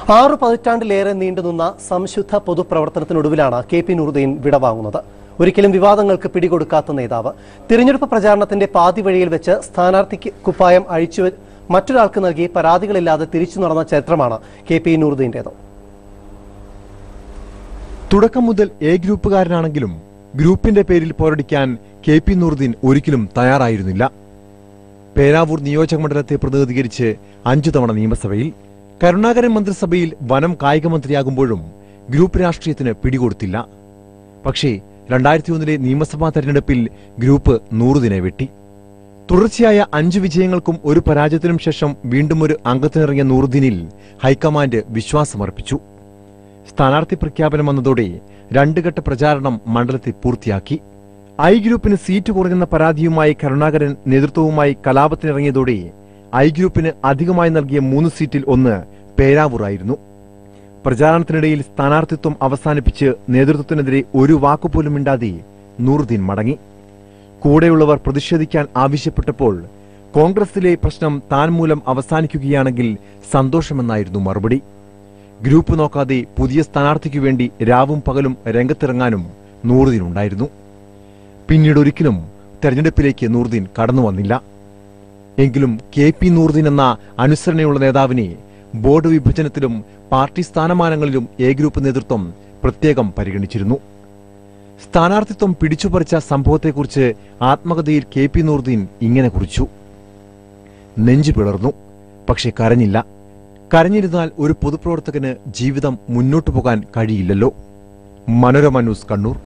ആറു പതിറ്റാണ്ടിലേറെ നീണ്ടുനിന്ന സംശുദ്ധ പൊതുപ്രവർത്തനത്തിനൊടുവിലാണ് കെ പി നൂറുദ്ദീൻ വിടവാങ്ങുന്നത് ഒരിക്കലും വിവാദങ്ങൾക്ക് പിടികൊടുക്കാത്ത നേതാവ് തിരഞ്ഞെടുപ്പ് പ്രചാരണത്തിന്റെ പാതി വഴിയിൽ വെച്ച് സ്ഥാനാർത്ഥിക്ക് കുപ്പായം അഴിച്ചു വെ- മറ്റൊരാൾക്ക് നൽകി പരാതികളില്ലാതെ തിരിച്ചു നടന്ന ചരിത്രമാണ് കെ പി നൂറുദ്ദീന്റേത് തുടക്കം മുതൽ എ ഗ്രൂപ്പുകാരനാണെങ്കിലും ഗ്രൂപ്പിന്റെ പേരിൽ പോരടിക്കാൻ കെ പി നൂറുദ്ദീൻ ഒരിക്കലും തയ്യാറായിരുന്നില്ല പേരാവൂർ നിയോജക മണ്ഡലത്തെ പ്രതിനിധീകരിച്ച് അഞ്ചു തവണ നിയമസഭയിൽ കരുണാകരൻ മന്ത്രിസഭയിൽ വനം കായിക മന്ത്രിയാകുമ്പോഴും ഗ്രൂപ്പ് രാഷ്ട്രീയത്തിന് പിടികൊടുത്തില്ല പക്ഷേ രണ്ടായിരത്തി ഒന്നിലെ നിയമസഭാ തെരഞ്ഞെടുപ്പിൽ ഗ്രൂപ്പ് നൂറുദിനെ വെട്ടി തുടർച്ചയായ അഞ്ചു വിജയങ്ങൾക്കും ഒരു പരാജയത്തിനും ശേഷം വീണ്ടും ഒരു അംഗത്തിനിറങ്ങിയ നൂറുദ്ദീനിൽ ഹൈക്കമാൻഡ് വിശ്വാസമർപ്പിച്ചു സ്ഥാനാർത്ഥി പ്രഖ്യാപനം വന്നതോടെ രണ്ട് ഘട്ട പ്രചാരണം മണ്ഡലത്തിൽ പൂർത്തിയാക്കി ഐ ഗ്രൂപ്പിന് സീറ്റ് കുറഞ്ഞെന്ന പരാതിയുമായി കരുണാകരൻ നേതൃത്വവുമായി കലാപത്തിനിറങ്ങിയതോടെ ഐ ഗ്രൂപ്പിന് അധികമായി നൽകിയ മൂന്ന് സീറ്റിൽ ഒന്ന് പേരാവൂറായിരുന്നു പ്രചാരണത്തിനിടയിൽ സ്ഥാനാർത്ഥിത്വം അവസാനിപ്പിച്ച് നേതൃത്വത്തിനെതിരെ ഒരു വാക്കുപോലും മിണ്ടാതെ നൂറുദ്ദീൻ മടങ്ങി കൂടെയുള്ളവർ പ്രതിഷേധിക്കാൻ ആവശ്യപ്പെട്ടപ്പോൾ കോൺഗ്രസിലെ പ്രശ്നം താൻ മൂലം അവസാനിക്കുകയാണെങ്കിൽ സന്തോഷമെന്നായിരുന്നു മറുപടി ഗ്രൂപ്പ് നോക്കാതെ പുതിയ സ്ഥാനാർത്ഥിക്കു വേണ്ടി രാവും പകലും രംഗത്തിറങ്ങാനും നൂറുദ്ദീനുണ്ടായിരുന്നു പിന്നീട് ഒരിക്കലും തെരഞ്ഞെടുപ്പിലേക്ക് നൂറുദ്ദീൻ കടന്നു വന്നില്ല എങ്കിലും കെ പി നൂറുദ്ദീൻ എന്ന അനുസരണയുള്ള നേതാവിനെ ബോർഡ് വിഭജനത്തിലും പാർട്ടി സ്ഥാനമാനങ്ങളിലും എ ഗ്രൂപ്പ് നേതൃത്വം പ്രത്യേകം പരിഗണിച്ചിരുന്നു സ്ഥാനാർത്ഥിത്വം പിടിച്ചുപറിച്ച സംഭവത്തെക്കുറിച്ച് ആത്മകഥയിൽ കെ പി നൂറുദ്ദീൻ ഇങ്ങനെ കുറിച്ചു നെഞ്ചു പിളർന്നു പക്ഷെ കരഞ്ഞില്ല കരഞ്ഞിരുന്നാൽ ഒരു പൊതുപ്രവർത്തകന് ജീവിതം മുന്നോട്ടു പോകാൻ കഴിയില്ലല്ലോ മനോരമ ന്യൂസ് കണ്ണൂർ